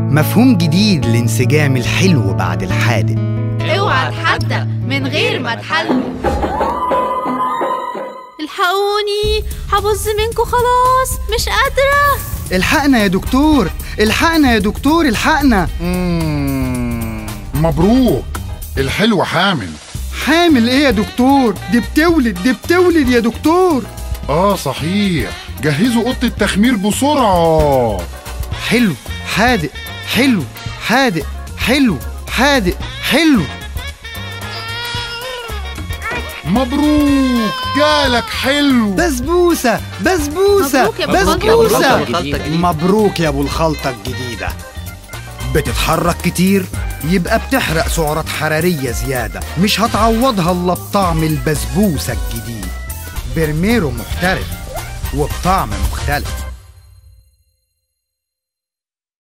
مفهوم جديد لانسجام الحلو بعد الحادق اوعى تحدى من غير ما تحلو الحقوني هبظ منكم خلاص مش قادرة الحقنا يا دكتور الحقنا يا دكتور الحقنا مم، مبروك الحلوة حامل حامل ايه يا دكتور دي بتولد دي بتولد يا دكتور اه صحيح جهزوا اوضه التخمير بسرعه حلو حادق حلو حادق حلو حادق حلو مبروك جالك حلو بسبوسة بسبوسة مبروك يا أبو بسبوسة الخلطة. مبروك يا ابو الخلطة الجديدة بتتحرك كتير يبقى بتحرق سعرات حرارية زيادة مش هتعوضها الا بطعم البسبوسة الجديد برميرو محترف وبطعم مختلف